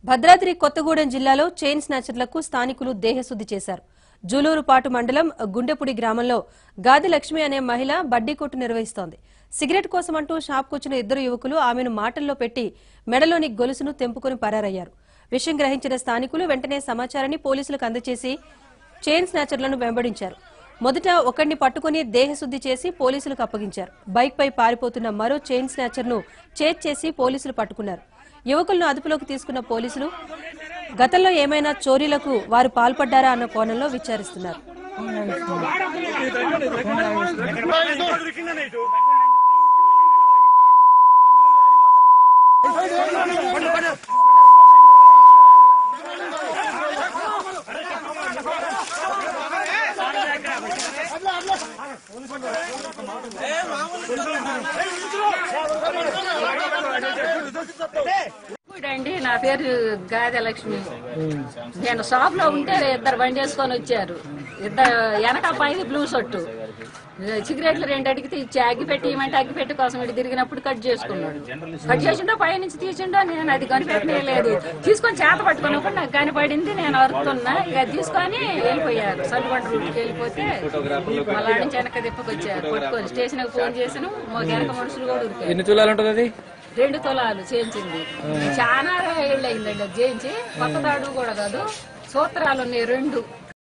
భద్రాద్రి కొత్తగూడెం జిల్లాలో చైన్ స్నాచర్లకు స్థానికులు దేహశుద్ది చేశారు జూలూరుపాటు మండలం గుండెపుడి గ్రామంలో గాది లక్ష్మి అనే మహిళ బడ్డీ కొట్టు నిర్వహిస్తోంది సిగరెట్ కోసమంటూ షాప్కొచ్చిన ఇద్దరు యువకులు ఆమెను మాటల్లో పెట్టి మెడలోని గొలుసును తెంపుకుని పరారయ్యారు విషయం గ్రహించిన స్థానికులు వెంటనే సమాచారాన్ని పోలీసులకు అందజేసి చైన్ స్నాచర్లను వెంబడించారు మొదట ఒకరిని పట్టుకుని దేహశుద్ది చేసి పోలీసులకు అప్పగించారు బైక్ పై పారిపోతున్న మరో చైన్ స్నాచర్ను చేజ్ చేసి పోలీసులు పట్టుకున్నారు యువకులను అదుపులోకి తీసుకున్న పోలీసులు గతంలో ఏమైనా చోరీలకు వారు పాల్పడ్డారా అన్న కోణంలో విచారిస్తున్నారు అండి నా పేరు గాదె లక్ష్మి నేను షాప్ లో ఉంటే ఇద్దరు బండి వేసుకొని వచ్చారు ఇద్దరు వెనక పైది బ్లూ షర్టు సిగరెట్లు రెండు అడిగితే ఇచ్చి అగ్గిపెట్టి ఇవ్వమంటే అగ్గిపెట్టి కోసం ఇటు తిరిగినప్పుడు కట్ చేసుకున్నాడు కట్ చేసిండో పై నుంచి తీసిండో నేను అది కనిపెట్టనే లేదు తీసుకొని చేత పట్టుకున్నప్పుడు నాకు కనిపడింది నేను అరుతున్నా ఇక అది తీసుకొని వెళ్ళిపోయారు సల్లుబండ రూట్కి వెళ్ళిపోతే మళ్ళా నుంచి వెనక తిప్పకొచ్చారు పట్టుకొని స్టేషన్కి ఫోన్ చేసాను మా వెనక మనుషులు కూడా ఉరికారు ఎన్ని తులాలు ఉంటుంది అది రెండు తులాలు చేయించింది చాలా ఏళ్ళు అయిందండి అది చేయించి కొత్త తాడు కూడా కాదు సూత్రాలు ఉన్నాయి రెండు